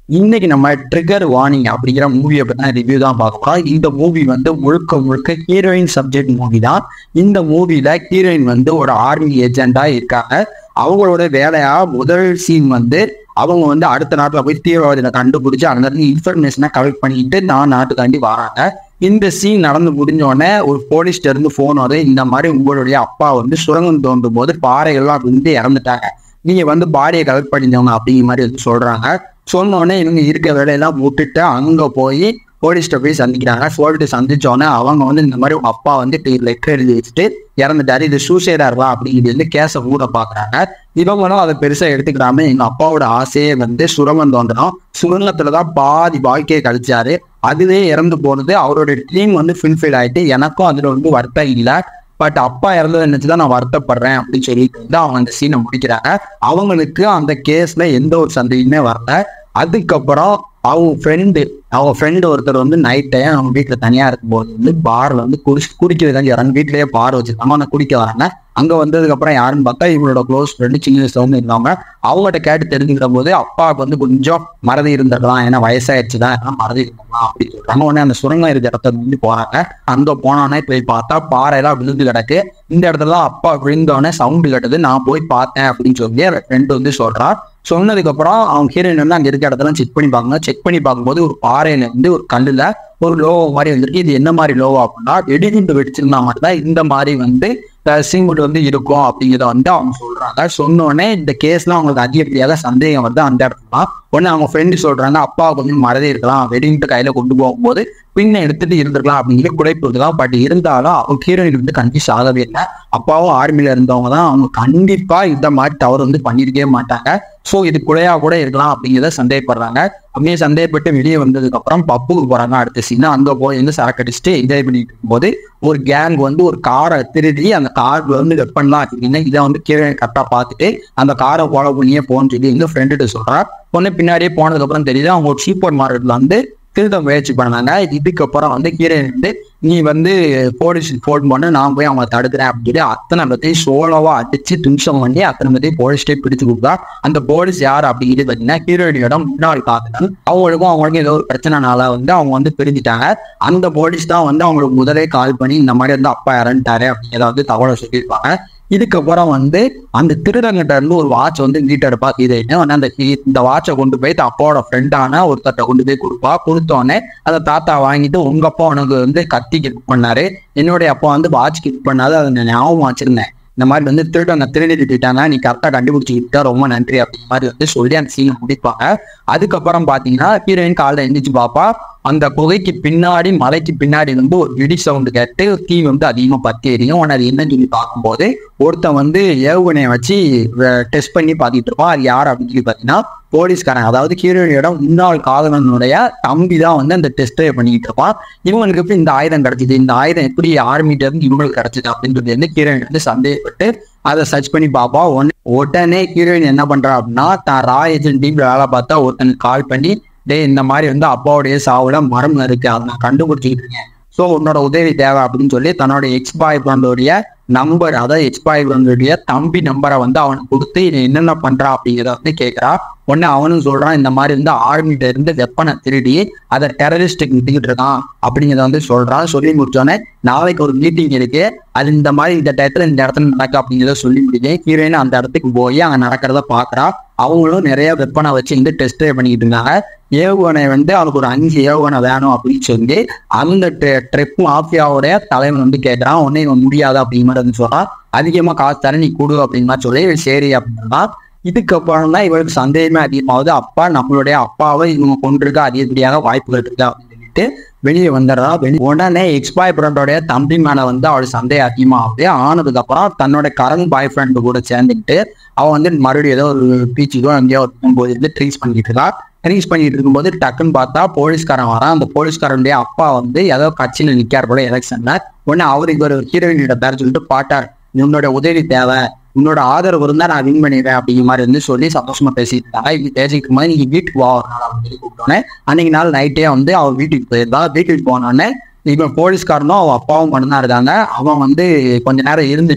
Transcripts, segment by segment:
இன்னைக்கு நம்ம trigger warning அப்படிங்கிற மூவியை பத்தி ரிவ்யூ தான் பார்க்க போறோம் இந்த மூவி வந்து முழுக்க முழுக்க ஹீரோயின் சப்ஜெக்ட் மூவி தான் இந்த மூவில ஹீரோயின் வந்து ஒரு ஆர்மி ஏஜெண்டா இருக்காங்க அவங்களோட வேலையா முதல் சீன் வந்து அவங்க வந்து அடுத்த நாட்டுல போய் தீவிரவாதிகளை கண்டுபிடிச்சு அங்க இருந்து இன்ஃபர்மேஷனை கலெக்ட் பண்ணிட்டு நான் நாட்டுக்காண்டி வராங்க இந்த சீன் நடந்து முடிஞ்ச உடனே ஒரு போலீஸ்ல இருந்து போன் வருது இந்த மாதிரி உங்களுடைய அப்பா வந்து சுரங்கம் தோண்டும் போது பாறைகள்லாம் வந்து இறந்துட்டாங்க நீங்க வந்து பாடியை கலெக்ட் பண்ணிக்கோங்க அப்படிங்கிற மாதிரி வந்து சொல்றாங்க சொன்ன உடனே இவங்க இருக்க வேலையெல்லாம் விட்டுட்டு அங்க போய் போலீஸ்ட்ட போய் சந்திக்கிறாங்க போலீஸ்ட்டு சந்திச்ச உடனே அவங்க வந்து இந்த மாதிரி உங்க அப்பா வந்து லெட்டர் எழுதி வச்சுட்டு இறந்துட்டாரு இது சூசைடா இருக்கலாம் அப்படிங்கிறது வந்து கேஸை ஊட பாக்குறாங்க இவங்களும் அதை பெருசா எடுத்துக்கிடாம எங்க அப்பாவோட ஆசையே வந்து சுரங்கம் தோன்றணும் சுரங்கத்துலதான் பாதி வாழ்க்கையை கழிச்சாரு அதுவே இறந்து போனது அவரோட டீம் வந்து ஃபுல்ஃபில் ஆயிட்டு எனக்கும் அதுல வந்து வருத்தம் இல்லை பட் அப்பா இறந்ததை நினைச்சுதான் நான் வருத்தப்படுறேன் அப்படின்னு சொல்லிட்டு வந்து அவங்க அந்த சீனை முடிக்கிறாங்க அவங்களுக்கு அந்த கேஸ்ல எந்த ஒரு சந்தேகமே வரல அதுக்கப்புறம் அவங்க ஃப்ரெண்டு அவங்க ஃப்ரெண்டு ஒருத்தர் வந்து நைட் டைம் அவங்க வீட்டுல தனியா இருக்கும்போது வந்து பார்ல வந்து குடி குடிக்கிறது தான் யாரும் வீட்லயே பார் வச்சிருக்காங்க நான் குடிக்க வராங்க அங்க வந்ததுக்கு அப்புறம் யாருன்னு பார்த்தா இவங்களோட க்ளோஸ் ஃப்ரெண்டு சின்ன வயசுல வந்து இருந்தாங்க அவங்ககிட்ட கேட்டு தெரிஞ்சுக்கிற போது அப்பாவுக்கு வந்து கொஞ்சம் மறதி இருந்திருக்கலாம் ஏன்னா வயசாயிடுச்சு தான் ஏன்னா மறதி இருக்கலாம் அப்படின்னு சொல்றாங்க உடனே அந்த சுரங்கம் இருக்க இடத்துல வந்து போறாங்க அங்க போனோடனே போய் பார்த்தா பாறையெல்லாம் விழுந்து கிடக்கு இந்த இடத்துல தான் அப்பா விழுந்தோடனே சவுண்டு கட்டுது நான் போய் பார்த்தேன் அப்படின்னு சொல்லி ஃப்ரெண்டு வந்து சொல்றா சொன்னதுக்கு அப்புறம் அவங்க ஹீரோயின் வந்து அங்க இருக்க இடத்துல செக் பண்ணி பார்க்கணும் செக் பண்ணி பார்க்கும்போது ஒரு பாறையில இருந்து ஒரு கல்லுல ஒரு லோவோ மாதிரி வந்துருக்கு இது என்ன மாதிரி லோவோ அப்படின்னா வெடிகுண்டு வெடிச்சிருந்தா மட்டும்தான் இந்த மாதிரி வந்து சிங்குட் வந்து இருக்கும் அப்படிங்கிறத வந்து அவங்க சொல்றாங்க சொன்னோடனே இந்த கேஸ்ல அவங்களுக்கு அதிகப்படியாக சந்தேகம் வருது அந்த இடத்துல உடனே அவங்க ஃப்ரெண்டு சொல்றாங்க அப்பா கொஞ்சம் மறதி இருக்கலாம் வெடின்ட்டு கையில கொண்டு போகும்போது பின்ன எடுத்துட்டு இருந்திருக்கலாம் அப்படிங்கிற குறைப்பு இருக்கலாம் பட் இருந்தாலும் அவங்க ஹீரோயின் வந்து கன்ஃபியூஸ் ஆகவே இல்லை அப்பாவும் ஆர்மியில இருந்தவங்க தான் அவங்க கண்டிப்பா இந்த மாதிரி தவறு வந்து பண்ணிருக்கவே மாட்டாங்க ஸோ இது குறையா கூட இருக்கலாம் அப்படிங்கிறத சந்தேகப்படுறாங்க அப்படியே சந்தேகப்பட்டு வெளியே வந்ததுக்கு அப்புறம் பப்புக்கு போறாங்க அடுத்த சீனா அங்க போய் வந்து சரக்கு அடிச்சுட்டு என்ஜாய் பண்ணிட்டு இருக்கும்போது ஒரு கேங் வந்து ஒரு காரை திருடி அந்த கார்ல வந்து வெப்பன்லாம் வச்சிருக்கீங்க இதை வந்து கீழே கரெக்டா பார்த்துட்டு அந்த காரை ஃபாலோ பண்ணியே போன்னு சொல்லி எங்க ஃப்ரெண்டுகிட்ட சொல்றா பொண்ணு பின்னாடியே போனதுக்கு அப்புறம் தெரியுது அவங்க ஒரு சீப்போர்ட் மார்க்கெட்ல வந்து திருட முயற்சி பண்ணாங்க இதுக்கப்புறம் வந்து கீரை வந்து நீ வந்து போலீஸ் ஃபோன் பண்ண நான் போய் அவங்க தடுக்கிறேன் அப்படின்னு சொல்லி அத்தனை பத்தியும் சோலோவா அடிச்சு தும்சம் பண்ணி அத்தனை பத்தியும் போலீஸ்டே பிடிச்சு கொடுத்தா அந்த போலீஸ் யார் அப்படிங்கிறது பார்த்தீங்கன்னா ஹீரோயினியோட முன்னாள் காதலன் அவங்களுக்கும் அவங்களுக்கும் ஏதோ ஒரு பிரச்சனைனால வந்து அவங்க வந்து பிரிஞ்சுட்டாங்க அந்த போலீஸ் தான் வந்து அவங்களுக்கு முதலே கால் பண்ணி இந்த மாதிரி வந்து அப்பா இறந்துட்டாரு அப்படிங்கிறத வந்து தகவலை சொல்லியிருப்பாங்க இதுக்கப்புறம் வந்து அந்த திருடங்கிட்ட இருந்து ஒரு வாட்ச் வந்து நீட்டெடுப்பா இது என்ன அந்த இந்த வாட்சை கொண்டு போய் அப்பாவோட ஃப்ரெண்டான ஒருத்தர்ட்ட கொண்டு போய் கொடுப்பா கொடுத்தோடனே அந்த தாத்தா வாங்கிட்டு உங்க அப்பா உனக்கு வந்து கத்தி கிஃப்ட் பண்ணாரு என்னுடைய அப்பா வந்து வாட்ச் கிஃப்ட் பண்ணாது அதை நான் ஞாபகம் வச்சிருந்தேன் இந்த மாதிரி வந்து திருடங்க திருடி திட்டாங்க நீ கரெக்டாக கண்டுபிடிச்சிக்கிட்டா ரொம்ப நன்றி அப்படிங்கிற மாதிரி வந்து சொல்லி அந்த சீனை முடிப்பாங்க அதுக்கப்புறம் பார்த்தீங்கன்னா ஹீரோயின் காலைல எந்திரிச்சு பாப்பா அந்த குகைக்கு பின்னாடி மலைக்கு பின்னாடி வந்து ஒரு வெடி சவுண்டு கேட்டு தீ வந்து அதிகமாக பத்தி எரியும் உடனே அது என்னன்னு சொல்லி பார்க்கும்போது ஒருத்தன் வந்து ஏவுகணையை வச்சு டெஸ்ட் பண்ணி பார்த்துட்டு இருப்பான் அது யார் அப்படின்னு சொல்லி பார்த்தீங்கன்னா போலீஸ்காரன் அதாவது ஹீரோயினோட முன்னாள் காதலனுடைய தம்பி தான் வந்து அந்த டெஸ்ட்டை பண்ணிக்கிட்டு இருப்பான் இவங்களுக்கு எப்படி இந்த ஆயுதம் கிடைச்சிது இந்த ஆயுதம் எப்படி ஆர்மிட்ட இருந்து இவங்களுக்கு கிடைச்சிது அப்படின்றது வந்து ஹீரோயின் வந்து சந்தேகப்பட்டு அதை சர்ச் பண்ணி பார்ப்பா உடனே உடனே ஹீரோயின் என்ன பண்றா அப்படின்னா தான் ரா ஏஜென்ட் டீம்ல வேலை பார்த்தா ஒருத்தனுக்கு கால் பண்ணி டே இந்த மாதிரி வந்து அப்பாவுடைய சாவுல மரம் இருக்கு அதை நான் கண்டுபிடிச்சிக்கிட்டு இருக்கேன் ஸோ உன்னோட உதவி தேவை அப்படின்னு சொல்லி தன்னோட எக்ஸ் பாய் ஃப்ரெண்டோடைய நம்பர் அதாவது எக்ஸ் பாய் ஃப்ரெண்டோடைய தம்பி நம்பரை வந்து அவனுக்கு கொடுத்து நீ என்னென்ன பண்றா அப்படிங்கிறத வந்து கேட்கறா உடனே அவனும் சொல்றான் இந்த மாதிரி வந்து ஆர்மிட்ட இருந்து வெப்பனை திருடி அதை டெரரிஸ்டுக்கு விட்டுக்கிட்டு இருக்கான் அப்படிங்கிறத வந்து சொல்றான் சொல்லி முடிச்சோடனே நாளைக்கு ஒரு மீட்டிங் இருக்கு அது இந்த மாதிரி இந்த டயத்துல இந்த இடத்துல நடக்கும் அப்படிங்கிறத சொல்லி முடியுது ஹீரோயின் அந்த இடத்துக்கு போய் அங்க நடக்கிறத பாக்குறா அவங்களும் நிறைய வெப்பனை வச்சு வந்து டெஸ்ட் பண்ணிக்கிட்டு இருந்தாங்க ஏவுகணை வந்து அவனுக்கு ஒரு அஞ்சு ஏவுகணை வேணும் அப்படின்னு சொல்லி அந்த ட்ரிப் மாஃபியாவுடைய தலைவன் வந்து கேட்கறான் உடனே இவன் முடியாது அப்படிங்கிற மாதிரி வந்து சொல்றான் அதிகமா காசு தர நீ கொடு அப்படிங்கிற மாதிரி சொல்லி இவன் சரி அப்படின்னா இதுக்கப்புறம் தான் இவளுக்கு சந்தேகமே அதிகமாகுது அப்பா நம்மளுடைய அப்பாவை இவங்க கொண்டிருக்க அதிகப்படியாக வாய்ப்புகள் இருக்கு அப்படின்னு சொல்லிட்டு வெளியே வந்துடுறா வெளி உடனே எக்ஸ் பாய் ஃப்ரெண்டோடைய தம்பி மேல வந்து அவள் சந்தேகம் அதிகமாகுது ஆனதுக்கு அப்புறம் தன்னோட கரண்ட் பாய் ஃப்ரெண்டு கூட சேர்ந்துக்கிட்டு அவன் வந்து மறுபடியும் ஏதோ ஒரு பீச்சுக்கோ எங்கேயோ போது வந்து ட்ரீஸ் பண்ணிட்டு இருக்கா ட்ரீஸ் பண்ணிட்டு இருக்கும்போது டக்குன்னு பார்த்தா போலீஸ்காரன் வரான் அந்த போலீஸ்காரனுடைய அப்பா வந்து ஏதோ கட்சியில் நிற்கார் போல எலெக்ஷன்ல உடனே அவருக்கு ஒரு ஹீரோயினிட்ட பேர் சொல்லிட்டு பாட்டார் உன்னோட உதவி தேவை உன்னோட ஆதரவு இருந்தா நான் வின் பண்ணிடுவேன் அப்படிங்கிற மாதிரி வந்து சொல்லி சந்தோஷமா பேசிட்டு இருந்தாங்க இப்படி பேசிட்டு இருக்கும்போது நீங்க வீட்டுக்கு வா ஒரு நாள் அப்படின்னு சொல்லி கூப்பிட்டோன்னே அன்னைக்கு நாள் நைட்டே வந்து அவன் வீட்டுக்கு போயிருந்தா வீட்டுக்கு போனோடனே இவன் போலீஸ்காரனும் அவன் அப்பாவும் மட்டும்தான் இருக்காங்க அவன் வந்து கொஞ்ச நேரம் இருந்துட்டு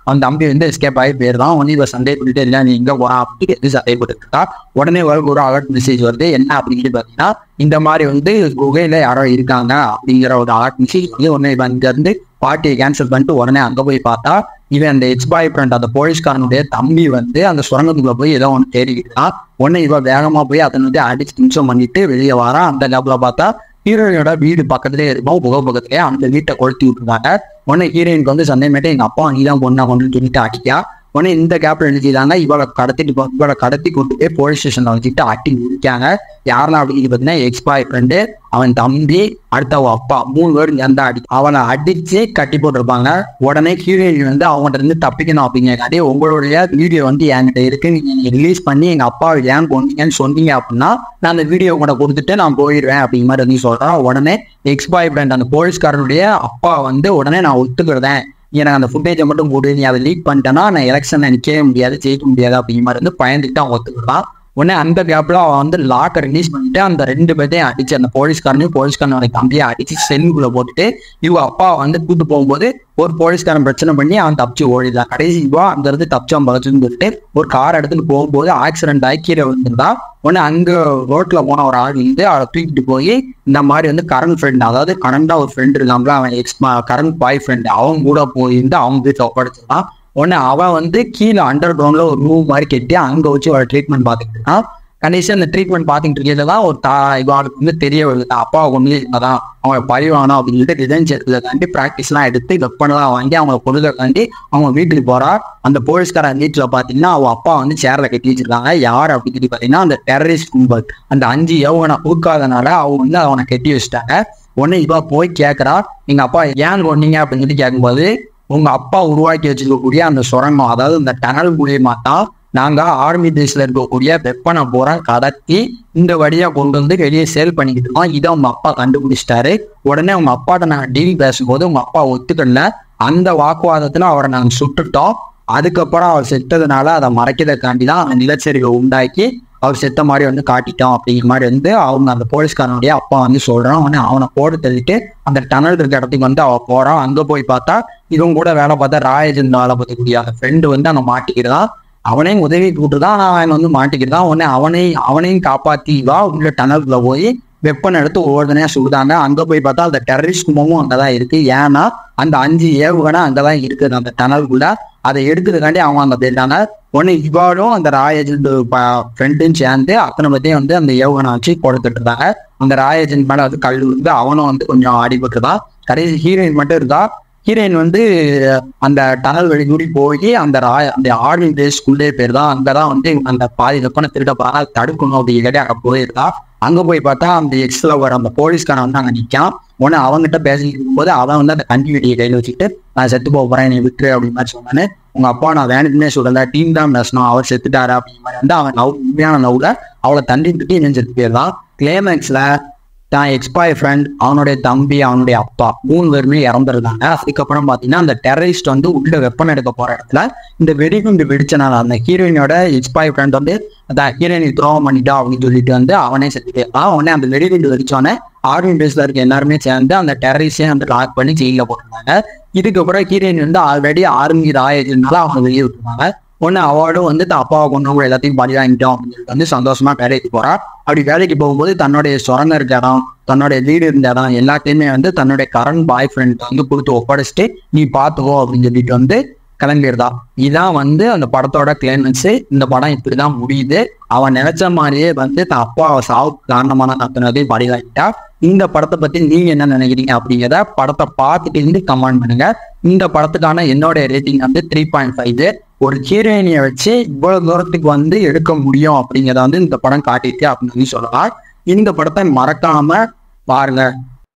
அவன் தம்பி வந்து எஸ்கேப் ஆகி போயிருந்தான் உடனே இவ சண்டை பண்ணிட்டு இல்லை நீ எங்க போறான் அப்படின்னு எது சண்டை போட்டுட்டு இருக்கா உடனே ஒரு ஒரு அலர்ட் மெசேஜ் வருது என்ன அப்படின்னு பாத்தீங்கன்னா இந்த மாதிரி வந்து குகையில யாரோ இருக்காங்க அப்படிங்கிற ஒரு அலர்ட் மெசேஜ் வந்து உடனே இவன் இங்க இருந்து பார்ட்டியை கேன்சல் பண்ணிட்டு உடனே அங்க போய் பார்த்தா இவன் அந்த எக்ஸ் பாய் ஃப்ரெண்ட் அந்த போலீஸ்காரனுடைய தம்பி வந்து அந்த சுரங்கத்துக்குள்ள போய் ஏதோ ஒன்று தேடிக்கிட்டான் உடனே இவன் வேகமா போய் அதனை வந்து அடிச்சு நிமிஷம் பண்ணிட்டு வெளியே வரான் அந்த லேப்ல பார்த்தா ஹீரோயினோட வீடு பக்கத்துலேயே இருக்கும் புகை பக்கத்துலேயே அந்த வீட்டை கொளுத்தி விட்டுருந்தாங்க உடனே ஹீரோயினுக்கு வந்து சந்தேகமேட்டு எங்க அப்பா நீ தான் பொண்ணா கொண்டு சொல்லிட்டு அடிக்கா உடனே இந்த கேப்ல எழுதிதாங்க இவளை கடத்திட்டு போ- இவளை கடத்தி கொண்டு போய் போலீஸ் ஸ்டேஷன்ல வச்சுட்டு அட்டி நிற்காங்க யாரெல்லாம் அப்படின்னு பார்த்தீங்கன்னா எக்ஸ் பாய் ஃப்ரெண்டு அவன் தம்பி அடுத்த அவன் அப்பா மூணு பேரும் சேர்ந்து அடி அவனை அடிச்சு கட்டி போட்டிருப்பாங்க உடனே ஹீரோயின் வந்து அவங்கள்ட்ட இருந்து தப்பிக்கணும் அப்படிங்கிறக்காண்டி உங்களுடைய வீடியோ வந்து என்கிட்ட இருக்கு நீங்க ரிலீஸ் பண்ணி எங்க அப்பாவை ஏன் கொண்டீங்கன்னு சொன்னீங்க அப்படின்னா நான் அந்த வீடியோ கூட கொடுத்துட்டு நான் போயிடுவேன் அப்படிங்கிற மாதிரி வந்து சொல்றான் உடனே எக்ஸ் பாய் ஃப்ரெண்ட் அந்த போலீஸ்காரனுடைய அப்பா வந்து உடனே நான் ஒத்துக்கிறதேன் எனக்கு அந்த ஃபுட்டேஜை மட்டும் போட்டு நீ அதை லீக் பண்ணிட்டேன்னா நான் எலெக்ஷன்ல நிற்கவே முடியாது ஜெயிக்க முடியாது அப்படிங்கிற மாதிரி வந்து பயந்துட்டு அவன் ஒத்துக்கிட்டான் உடனே அந்த கேப்ல அவன் வந்து லாக்கை ரிலீஸ் பண்ணிட்டு அந்த ரெண்டு பேர்த்தையும் அடிச்சு அந்த போலீஸ்காரனையும் போலீஸ்காரனோட தம்பியை அடிச்சு செல்லுக்குள்ள போட்டுட்டு இவ அப்பா வந்து கூட்டு போகும்போது ஒரு போலீஸ்காரன் பிரச்சனை பண்ணி அவன் தப்பிச்சு ஓடிதான் கடைசி இவா அங்க இருந்து தப்பிச்சான் பகச்சுன்னு சொல்லிட்டு ஒரு கார் எடுத்துட்டு போகும்போது ஆக்சிடென்ட் ஆகி கீழே விழுந்திருந்தா உடனே அங்க ரோட்ல போன ஒரு ஆள் வந்து அவளை தூக்கிட்டு போய் இந்த மாதிரி வந்து கரண்ட் ஃப்ரெண்ட் அதாவது கரண்டா ஒரு ஃப்ரெண்ட் இருக்காங்களா அவன் எக்ஸ் கரண்ட் பாய் ஃப்ரெண்ட் அவங்க கூட போயிருந்து அவங்க வீட்டில் ஒப்படைச்சிருக்கான் உடனே அவன் வந்து கீழே அண்டர் கிரவுண்ட்ல ஒரு ரூம் மாதிரி கட்டி அங்க வச்சு அவள் ட்ரீட்மெண்ட் பார்த்துட்டு இருக்கான் கடைசி அந்த ட்ரீட்மெண்ட் பார்த்துட்டு இருக்கிறது தான் ஒரு தா இவனுக்கு வந்து தெரிய வருது தான் அப்பா கொண்டு தான் அவன் பழிவானோ அப்படின்னு சொல்லிட்டு ரிவெஞ்ச் எடுக்கிறதுக்காண்டி ப்ராக்டிஸ்லாம் எடுத்து வெப்பனெல்லாம் வாங்கி அவங்க பொழுதுக்காண்டி அவங்க வீட்டுக்கு போறா அந்த போலீஸ்காரன் வீட்டுல பாத்தீங்கன்னா அவன் அப்பா வந்து சேர்ல கட்டி வச்சிருக்காங்க யார் அப்படின்னு சொல்லி பாத்தீங்கன்னா அந்த டெரரிஸ்ட் கும்பல் அந்த அஞ்சு யவனை ஊக்காதனால அவங்க வந்து அவனை கட்டி வச்சுட்டாங்க உடனே இவ போய் கேட்கறா எங்க அப்பா ஏன் கொண்டீங்க அப்படின்னு சொல்லி கேட்கும்போது உங்க அப்பா உருவாக்கி வச்சிருக்கக்கூடிய அந்த சுரங்கம் அதாவது இந்த டனல் மூலியமா தான் நாங்க ஆர்மி தேசில இருக்கக்கூடிய வெப்பனை பூரா கடத்தி இந்த வழியா கொண்டு வந்து வெளியே சேல் பண்ணிக்கிட்டு இருக்கோம் இதை உங்க அப்பா கண்டுபிடிச்சிட்டாரு உடனே உங்க அப்பாட்ட நாங்க டீல் பேசும்போது உங்க அப்பா ஒத்துக்கல அந்த வாக்குவாதத்துல அவரை நாங்க சுட்டுட்டோம் அதுக்கப்புறம் அவர் செத்ததுனால அதை மறைக்கிறதுக்காண்டி தான் அந்த நிலச்சரிவை உண்டாக்கி அவர் செத்த மாதிரி வந்து காட்டிட்டோம் அப்படிங்கிற மாதிரி வந்து அவங்க அந்த போலீஸ்காரனுடைய அப்பா வந்து சொல்றான் அவனை அவனை போட தள்ளிட்டு அந்த டனல் இருக்க இடத்துக்கு வந்து அவ போறான் அங்க போய் பார்த்தா இவங்க கூட வேலை பார்த்தா ராயஜன் வேலை பார்க்கக்கூடிய அந்த ஃப்ரெண்டு வந்து அவனை மாட்டிக்கிறான் அவனையும் உதவி கூட்டுதான் ஆனா அவன் வந்து மாட்டிக்கிறான் உடனே அவனை அவனையும் காப்பாத்தி வா உள்ள டனலுக்குள்ள போய் வெப்பன் எடுத்து ஒவ்வொருத்தனையா சுடுதாங்க அங்க போய் பார்த்தா அந்த டெரரிஸ்ட் கும்பமும் அங்கதான் இருக்கு ஏன்னா அந்த அஞ்சு ஏவுகணை அங்கதான் இருக்குது அந்த டனலுக்குள்ள அதை எடுக்கிறதுக்காண்டி அவங்க அங்க போயிருக்காங்க உடனே இவாளும் அந்த ராயஜன் ஃப்ரெண்டும் சேர்ந்து அத்தனை பத்தியும் வந்து அந்த ஏவுகணை வச்சு கொடுத்துட்டு இருந்தாங்க அந்த ராயஜன் மேல வந்து கல் வந்து அவனும் வந்து கொஞ்சம் அடிபட்டுதான் கடைசி ஹீரோயின் மட்டும் இருக்கா ஹீரோயின் வந்து அந்த டனல் வழி கூடி போய் அந்த ராய அந்த ஆர்மி பேஸ்க்குள்ளே பேர் தான் அங்கதான் வந்து அந்த பாதி வெப்பனை திருட போறா அதை தடுக்கணும் அப்படிங்கிறதே அங்க போயிருக்கா அங்க போய் பார்த்தா அந்த எக்ஸ்ல வர அந்த போலீஸ்காரன் வந்து அங்க நிக்கான் உடனே அவன்கிட்ட பேசிட்டு இருக்கும்போது அவன் வந்து அந்த கண்டி வெடியை கையில வச்சுட்டு நான் செத்து போக போறேன் நீ விட்டுரு அப்படின்னு மாதிரி சொன்னானே உங்க அப்பா நான் வேணுக்குன்னே சொல்லல டீம் தான் பேசணும் அவர் செத்துட்டாரு அப்படிங்கிற மாதிரி வந்து அவன் நவ் உண்மையான நவுல அவளை தண்டிட்டு இன்னும் செத்து போயிருந்தான் கிளைமேக்ஸ்ல தான் எக்ஸ்பாய் ஃப்ரெண்ட் அவனுடைய தம்பி அவனுடைய அப்பா மூணு பேருமே இறந்துருந்தாங்க அதுக்கப்புறம் பார்த்தீங்கன்னா அந்த டெரரிஸ்ட் வந்து உள்ள வெப்பன் எடுக்க போற இடத்துல இந்த வெடிகுண்டு வெடிச்சனால அந்த ஹீரோயினோட எக்ஸ்பாய் ஃப்ரெண்ட் வந்து அந்த ஹீரோயினை துரோகம் பண்ணிட்டா அப்படின்னு சொல்லிட்டு வந்து அவனே செத்து போயிருந்தான் உடனே அந்த வெடிகுண்டு வெடிச்சோடனே ஆர்மி பேஸ்ல இருக்க எல்லாருமே சேர்ந்து அந்த டெரரிஸ்டே வந்து லாக் பண்ணி ஜெயில போட்டிருந்தாங்க இதுக்கப்புறம் ஹீரோயின் வந்து ஆல்ரெடி ஆர்மி ராயதுனால அவங்க வெளியே விட்டுருந்தாங்க ஒன்று அவளும் வந்து தான் அப்பாவை கொண்டவங்க எல்லாத்தையும் பலி வாங்கிட்டோம் அப்படின்னு சொல்லிட்டு வந்து சந்தோஷமா வேலைக்கு போறா அப்படி வேலைக்கு போகும்போது தன்னுடைய சுரங்க இருக்க இடம் தன்னுடைய வீடு இருந்த இடம் எல்லாத்தையுமே வந்து தன்னுடைய கரண்ட் பாய் ஃப்ரெண்ட் வந்து கொடுத்து ஒப்படைச்சிட்டு நீ பார்த்துக்கோ அப்படின்னு சொல்லிட்டு வந்து கிளம்பிடுதா இதான் வந்து அந்த படத்தோட கிளைமேக்ஸ் இந்த படம் இப்படிதான் முடியுது அவன் நினைச்ச மாதிரியே வந்து தான் அப்பா சாவுக்கு காரணமான அத்தனைதையும் பலி வாங்கிட்டா இந்த படத்தை பத்தி நீங்க என்ன நினைக்கிறீங்க அப்படிங்கிறத படத்தை பார்த்துட்டு இருந்து கமெண்ட் பண்ணுங்க இந்த படத்துக்கான என்னோட ரேட்டிங் வந்து த்ரீ பாயிண்ட் ஃபைவ் ஒரு ஹீரோயினியை வச்சு இவ்வளவு தூரத்துக்கு வந்து எடுக்க முடியும் அப்படிங்கிறத வந்து இந்த படம் காட்டிட்டு அப்படின்னு சொல்லி சொல்லலாம் இந்த படத்தை மறக்காம பாருங்க